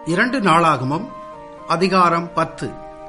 இரண்டு நாளாகமம் அதிகாரம் பத்து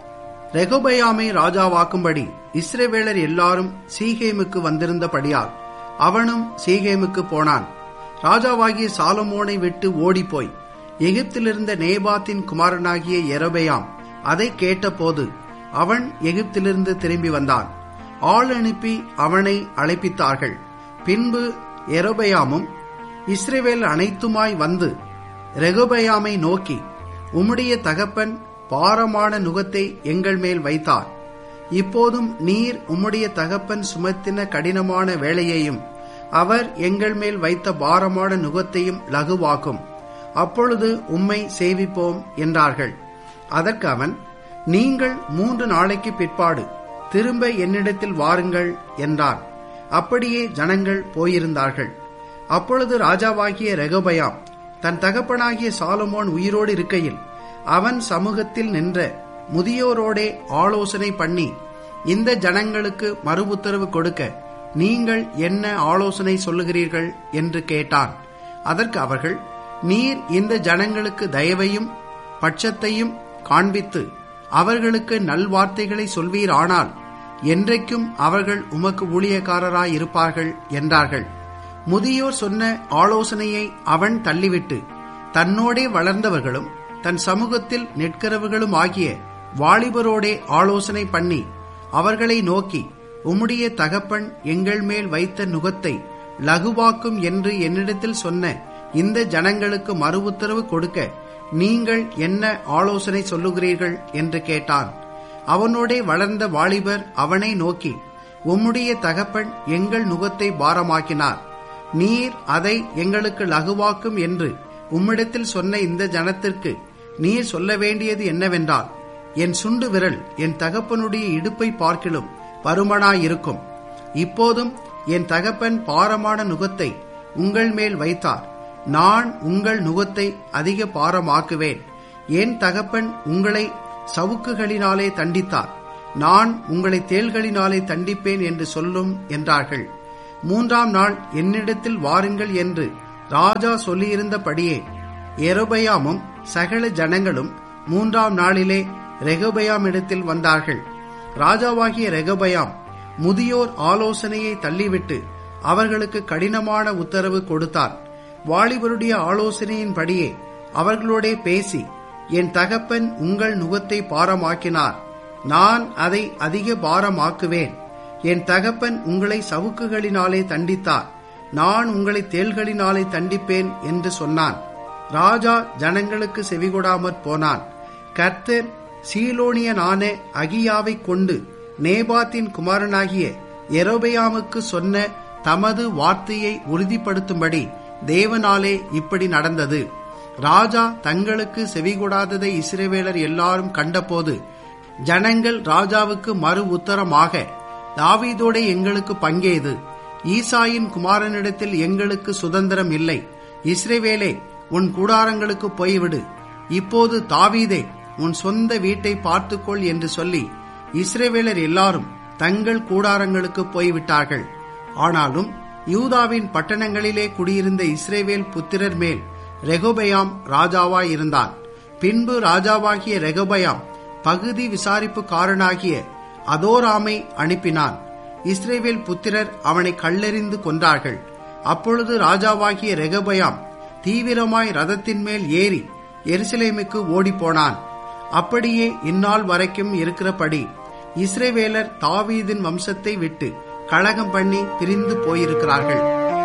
ரெகொபயாமை ராஜாவாக்கும்படி இஸ்ரவேலர் எல்லாரும் சீகேமுக்கு வந்திருந்தபடியால் அவனும் சீகேமுக்கு போனான் ராஜாவாகிய சாலமோனை விட்டு ஓடிப்போய் எகிப்திலிருந்த நேபாத்தின் குமாரனாகிய எரபயாம் அதை கேட்டபோது அவன் எகிப்திலிருந்து திரும்பி வந்தான் ஆள் அனுப்பி அவனை அழைப்பித்தார்கள் பின்பு எரோபயாமும் இஸ்ரேவேல் அனைத்துமாய் வந்து ரெகோபயாமை நோக்கி உம்முடைய தகப்பன் பாரமான நுகத்தை எங்கள் மேல் வைத்தார் இப்போதும் நீர் உம்முடைய தகப்பன் சுமத்தின கடினமான வேலையையும் அவர் எங்கள் மேல் வைத்த பாரமான நுகத்தையும் லகுவாக்கும் அப்பொழுது உம்மை சேவிப்போம் என்றார்கள் அதற்கு அவன் நீங்கள் மூன்று நாளைக்கு பிற்பாடு திரும்ப என்னிடத்தில் வாருங்கள் என்றான் அப்படியே ஜனங்கள் போயிருந்தார்கள் அப்பொழுது ராஜாவாகிய ரெகோபயாம் தன் தகப்பனாகிய சாலமோன் உயிரோடு இருக்கையில் அவன் சமூகத்தில் நின்ற முதியோரோடே ஆலோசனை பண்ணி இந்த ஜனங்களுக்கு மறு உத்தரவு கொடுக்க நீங்கள் என்ன ஆலோசனை சொல்லுகிறீர்கள் என்று கேட்டான் அதற்கு அவர்கள் நீர் இந்த ஜனங்களுக்கு தயவையும் பட்சத்தையும் காண்பித்து அவர்களுக்கு நல்வார்த்தைகளை சொல்வீரானால் என்றைக்கும் அவர்கள் உமக்கு ஊழியக்காரராயிருப்பார்கள் என்றார்கள் முதியோர் சொன்ன ஆலோசனையை அவன் தள்ளிவிட்டு தன்னோடே வளர்ந்தவர்களும் தன் சமூகத்தில் நிற்கிறவர்களும் ஆகிய வாலிபரோடே ஆலோசனை பண்ணி அவர்களை நோக்கி உம்முடைய தகப்பன் எங்கள் மேல் வைத்த நுகத்தை லகுவாக்கும் என்று என்னிடத்தில் சொன்ன இந்த ஜனங்களுக்கு மறு உத்தரவு கொடுக்க நீங்கள் என்ன ஆலோசனை சொல்லுகிறீர்கள் என்று கேட்டான் அவனோடே வளர்ந்த வாலிபர் அவனை நோக்கி உம்முடைய தகப்பன் எங்கள் நுகத்தை பாரமாக்கினார் நீர் அதை எங்களுக்கு லகுவாக்கும் என்று உம்மிடத்தில் சொன்ன இந்த ஜனத்திற்கு நீர் சொல்ல வேண்டியது என்னவென்றால் என் சுண்டு விரல் என் தகப்பனுடைய இடுப்பை பார்க்கிலும் பருமனாயிருக்கும் இப்போதும் என் தகப்பன் பாரமான நுகத்தை உங்கள் மேல் வைத்தார் நான் உங்கள் நுகத்தை அதிக பாரமாக்குவேன் என் தகப்பன் உங்களை சவுக்குகளினாலே தண்டித்தார் நான் உங்களை தேள்களினாலே தண்டிப்பேன் என்று சொல்லும் என்றார்கள் மூன்றாம் நாள் என்னிடத்தில் வாருங்கள் என்று ராஜா சொல்லியிருந்தபடியே எரோபயாமும் சகல ஜனங்களும் மூன்றாம் நாளிலே ரெகோபயாமிடத்தில் வந்தார்கள் ராஜாவாகிய ரெகோபயாம் முதியோர் ஆலோசனையை தள்ளிவிட்டு அவர்களுக்கு கடினமான உத்தரவு கொடுத்தார் வாலிபருடைய ஆலோசனையின்படியே அவர்களோடே பேசி என் தகப்பன் உங்கள் நுகத்தை பாரமாக்கினார் நான் அதை அதிக பாரமாக்குவேன் என் தகப்பன் உங்களை சவுக்குகளினாலே தண்டித்தார் நான் உங்களை தேள்களினாலே தண்டிப்பேன் என்று சொன்னான் ராஜா ஜனங்களுக்கு செவிகொடாமற் போனான் கர்த்தர் சீலோனியனான அகியாவை கொண்டு நேபாத்தின் குமாரனாகிய எரோபயாமுக்கு சொன்ன தமது வார்த்தையை உறுதிப்படுத்தும்படி தேவனாலே இப்படி நடந்தது ராஜா தங்களுக்கு செவிகொடாததை இஸ்ரேவேலர் எல்லாரும் கண்டபோது ஜனங்கள் ராஜாவுக்கு மறு உத்தரமாக தாவீதோட எங்களுக்கு பங்கேது ஈசாயின் குமாரனிடத்தில் எங்களுக்கு சுதந்திரம் இல்லை இஸ்ரேவேலே உன் கூடாரங்களுக்கு போய்விடு இப்போது தாவீதே உன் சொந்த வீட்டை பார்த்துக்கொள் என்று சொல்லி இஸ்ரேவேலர் எல்லாரும் தங்கள் கூடாரங்களுக்கு போய்விட்டார்கள் ஆனாலும் யூதாவின் பட்டணங்களிலே குடியிருந்த இஸ்ரேவேல் புத்திரர் மேல் ரெகோபயாம் ராஜாவாய் இருந்தான் பின்பு ராஜாவாகிய ரெகோபயாம் பகுதி விசாரிப்புக்காரனாகிய அதோராமை அனுப்பினான் இஸ்ரேவேல் புத்திரர் அவனை கல்லெறிந்து கொன்றார்கள் அப்பொழுது ராஜாவாகிய ரெகபயாம் தீவிரமாய் ரதத்தின் மேல் ஏறி எருசலேமுக்கு ஓடிப்போனான் அப்படியே இந்நாள் வரைக்கும் இருக்கிறபடி இஸ்ரேவேலர் தாவீதின் வம்சத்தை விட்டு கழகம் பண்ணி பிரிந்து போயிருக்கிறார்கள்